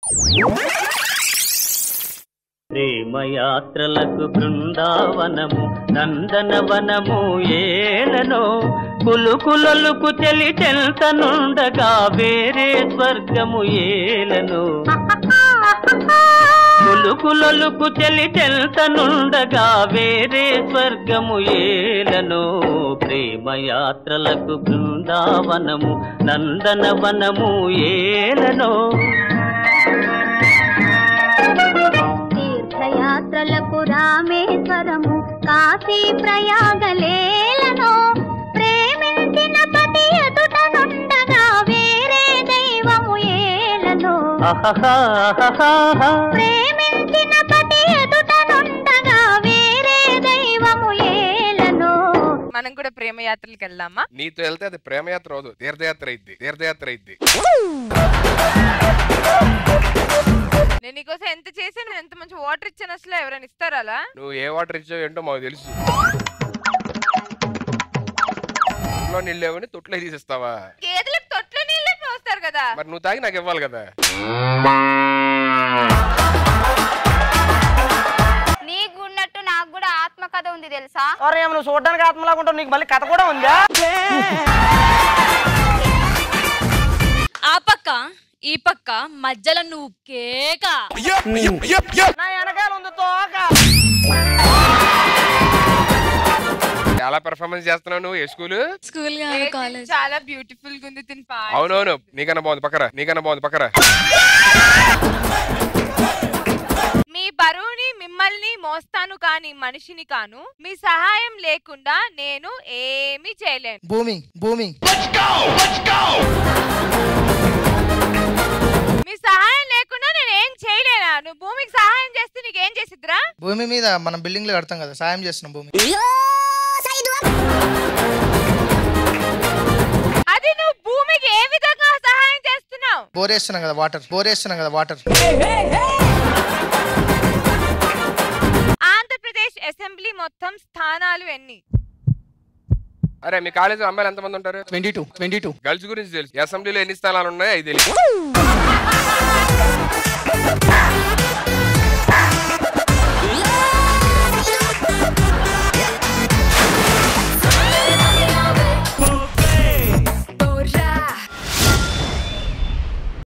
ప్రేమయాత్రలకు బృందావనము నందనవనము ఏలనో కులుకులలుకు చెలి చెల్తనుండగా వేరే స్వర్గము ఏలనో కులుకులలుకు చెలి చెల్తనుండగా వేరే స్వర్గము ఏలనో ప్రేమయాత్రలకు బృందావనము నందనవనము ఏలనో తీర్థయాత్రలకు రామేశ్వరము కాశీ ప్రయాగలేలను ప్రేమించిన పతి ఎదుట నుండగా వేరే దైవము ఏలను అహహా ప్రేమించిన పతి ఎదుట నుండగా వేరే దైవము ఏలను మనం కూడా ప్రేమ యాత్రలకు వెళ్దామా నీతో వెళ్తే అది ప్రేమయాత్ర అవదు తీర్థయాత్ర అయింది తీర్థయాత్ర అయింది నేను నీకోసం ఎంత చేశాను ఎంత మంచి వాటర్ ఇచ్చాను అసలు ఎవరైనా ఇస్తారా అలా నువ్వు ఏ వాటర్ ఇచ్చావు ఏంటో మాకు తెలుసు తొట్లో నీళ్ళు లేవని తొట్లో తీసిస్తావా గేదెలకు తొట్లో నీళ్ళే పోస్తారు కదా మరి నువ్వు తాగి నాకు ఇవ్వాలి కదా నీకు ఉన్నట్టు నాకు కూడా ఆత్మకథ ఉంది తెలుసా అరే ఏమో నువ్వు చూడడానికి ఆత్మలాగా ఉంటావు నీకు మళ్ళీ కథ కూడా ఉందా ఆ పక్క ఈ పక్క మధ్యలో నువ్వు కేక నా వెనకాల ఉంది తోక చాలా పెర్ఫార్మెన్స్ చేస్తున్నావు నువ్వు ఏ స్కూల్ స్కూల్ లేదు, కాలేజ్ చాలా బ్యూటిఫుల్ గా ఉంది తిని పాట అవునవును నీకన్నా బాగుంది పక్కరా నీకన్నా బాగుంది పక్కరా మీ బరువుని మిమ్మల్ని మోస్తాను కాని మనిషిని కాను మీ సహాయం లేకుండా నేను ఏమీ చేయలేను భూమి భూమి మీ సహాయం లేకుండా నేను ఏం చేయలేనా నువ్వు భూమికి సహాయం చేస్తే నీకేం చేసిద్దిరా భూమి మీద మనం బిల్డింగ్లు కడతాం కదా సాయం చేస్తున్నాం భూమి అది నువ్వు భూమికి ఏ విధంగా సహాయం చేస్తున్నావు బోరేస్తున్నాం కదా వాటర్ బోరేస్తున్నాం కదా వాటర్ ఆంధ్రప్రదేశ్ అసెంబ్లీ మొత్తం స్థానాలు ఎన్ని అరే మీ కాలేజీలో అమ్మాయిలు ఎంతమంది ఉంటారు twenty two twenty two girls గురించి తెలుసు అసెంబ్లీలో ఎన్ని స్థానాలు ఉన్నాయో అది తెలుసు